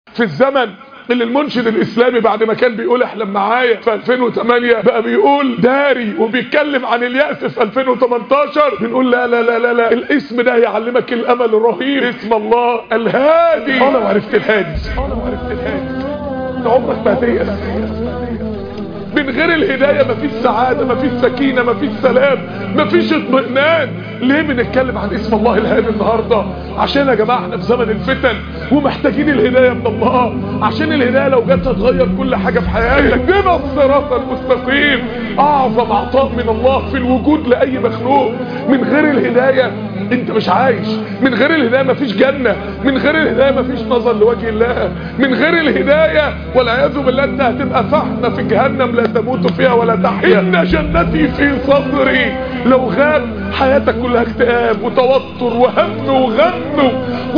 في الزمن اللي المنشد الاسلامي بعد ما كان بيقول احلم معايا في 2008 بقى بيقول داري وبيتكلم عن اليأس في 2018 بنقول لا لا لا لا, لا. الاسم ده يعلمك الامل الرهيب اسم الله الهادي انا وعرفت الهادي انا وعرفت الهادي انت عمرك ما هتيأس من غير الهداية مفيش سعادة مفيش سكينة مفيش سلام مفيش اطمئنان ليه بنتكلم عن اسم الله الهادي النهاردة عشان يا جماعة احنا في زمن الفتن ومحتاجين الهداية من الله عشان الهداية لو جت هتغير كل حاجة في حياتك اهدنا الصراط المستقيم اعظم عطاء من الله في الوجود لأي مخلوق من غير الهداية انت مش عايش من غير الهداية مفيش جنة من غير الهداية مفيش نظر لوجه الله من غير الهداية والعياذ بالله انت هتبقى فحمة في جهنم لا تموت فيها ولا تحيا ان جنتي في صدري لو غاب حياتك كلها اكتئاب وتوتر وهم وغم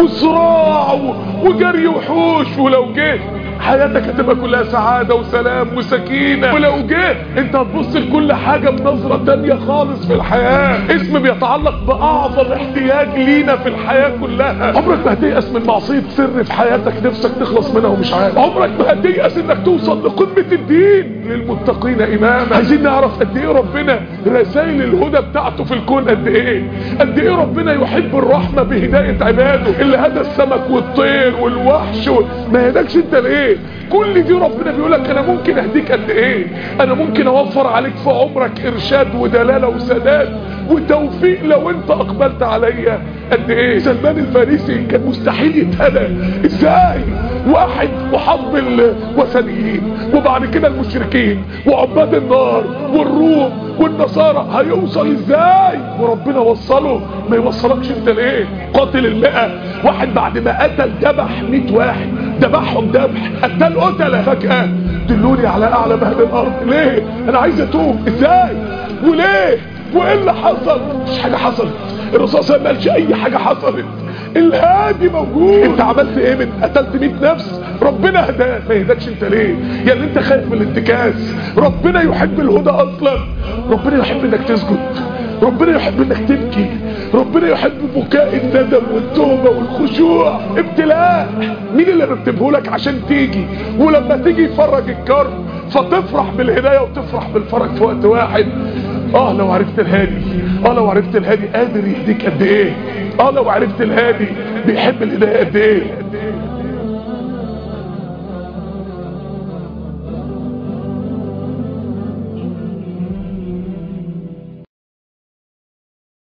وصراع وجري وحوش ولو جه حياتك هتبقى كلها سعادة وسلام وسكينة ولو جه انت هتبص لكل حاجة بنظرة تانية خالص في الحياة اسم بيتعلق بأعظم احتياج لينا في الحياة كلها عمرك ما هتيأس من معصية سر في حياتك نفسك تخلص منها ومش عارف عمرك ما هتيأس انك توصل لقمة الدين للمتقين اماما عايزين نعرف قد ايه ربنا رسائل الهدى بتاعته في الكون قد ايه قد ايه ربنا يحب الرحمة بهداية عباده اللي هدى السمك والطير والوحش ما هداكش انت ليه كل دي ربنا بيقولك انا ممكن اهديك قد ايه انا ممكن اوفر عليك في عمرك ارشاد ودلالة وسداد وتوفيق لو انت اقبلت عليا قد ايه سلمان الفارسي كان مستحيل يتهدى ازاي واحد محب الوثنيين وبعد كده المشركين وعباد النار والروم والنصارى هيوصل ازاي وربنا وصله ما يوصلكش انت ليه قاتل المئة واحد بعد ما قتل ذبح 100 واحد ذبحهم ذبح قتل قتله فجأة دلوني على اعلى مهد الارض ليه انا عايز اتوب ازاي وليه وايه اللي حصل مش حاجة حصلت الرسول صلى الله عليه وسلم ما قالش اي حاجة حصلت الهادي موجود انت عملت ايه من قتلت 100 نفس ربنا هداك ما يهدكش انت ليه يا اللي انت خايف من الانتكاس ربنا يحب الهدى اصلا ربنا يحب انك تسجد ربنا يحب انك تبكي ربنا يحب بكاء الندم والتوبة والخشوع ابتلاء مين اللي رتبه لك عشان تيجي ولما تيجي يفرج الكرب فتفرح بالهداية وتفرح بالفرج في وقت واحد اه لو عرفت الهادي اه لو عرفت الهادي قادر يهديك قد ايه اه لو عرفت الهادي بيحب الهداية قد ايه